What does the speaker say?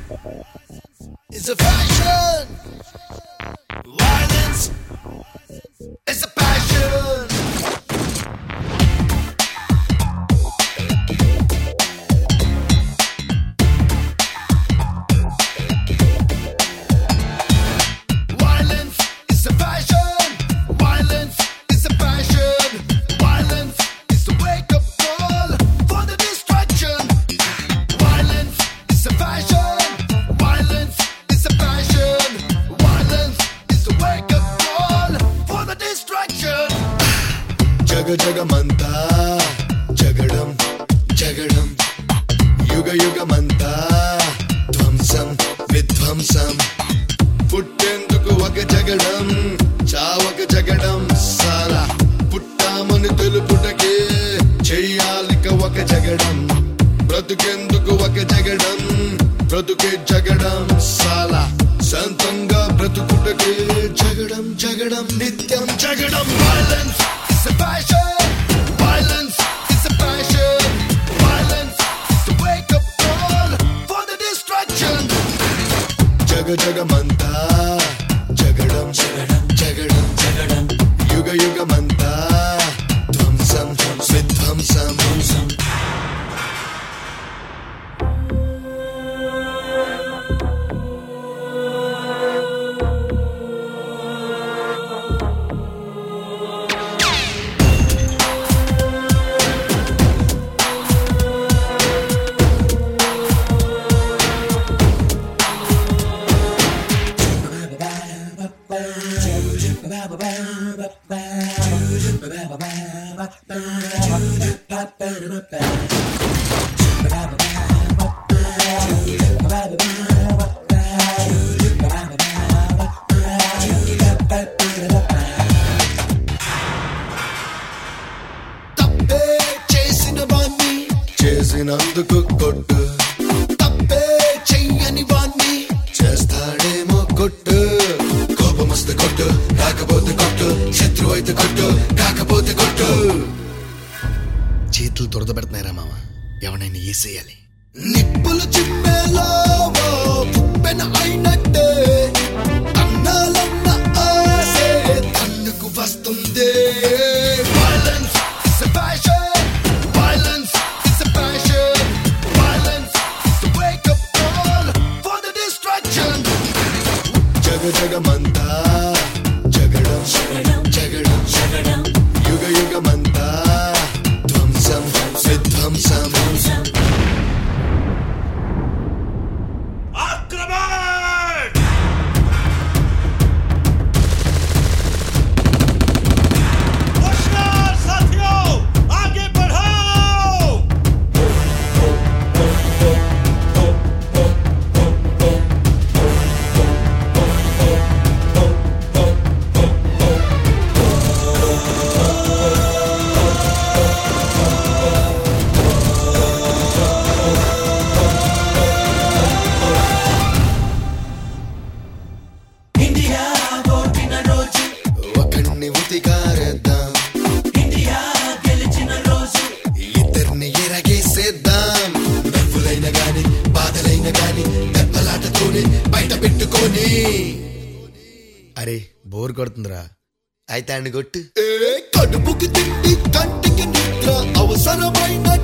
is a fashion. Violence is a passion. Violence is a fashion. Violence is a passion. Violence is the wake up call for the distraction. Violence is a fashion. Violence is a passion. Violence is the wake up call for the distraction. జగ జగమంతా జగడం జగడం యుగ యుగమంతా ధ్వంసం విధ్వంసం పుట్టేందుకు ఒక జగడం చావక జగడం సారా పుట్టామని తెలుపుటకే చెయ్యాలిక ఒక జగడం బ్రతుకెందుకు ఒక జగడం బ్రతుకే జగడం సాలా శాంతంగా బ్రతుకుటకే జగడం జగడం నిత్యం జగడం violence is a passion violence is a passion violence is the wake up call for the destruction జగ జగమంతా జగడం జగడం జగడం యుగ యుగమంతా ధ్వంసం విధ్వంసం తప్పే చేసిన వాణ్ణి చేసినందుకు కొట్టు తప్పే చెయ్యని వాణ్ణి చేస్తాడేమో కొట్టు కోపం వస్తే కొట్టు రాకపోతే కొట్టు శత్రువు అయితే కొట్టు కాకపోతే కొట్టు చేతులు దురద పెడుతున్నాయిరా మామ ఎవడైనా వేసేయాలి నిప్పులు చిమ్మేలో పుప్పెన అయినట్టే అన్నాలన్న ఆసే తన్నుకు వస్తుంది Violence is a passion. Violence is a passion. Violence is the wake up call for the distraction. జగ జగమంతా జగడం జగడం జగడం యుగ యుగమంతా ధ్వంసం విధ్వంసం आक्रमण होशियार साथियों आगे बढ़ाओ ఇండియా ఓడిన రోజు ఒకడిని ఉతికారేద్దాం ఇండియా గెలిచిన రోజు ఇద్దరిని ఎరగేసేద్దాం నవ్వులైన గాని బాధలైన గాని దెబ్బలాటతోనే బయట పెట్టుకొని అరే బోర్ కొడుతుందిరా అయితే అండి కొట్టు కడుపుకి తిండి కంటికి నిద్ర అవసరమైన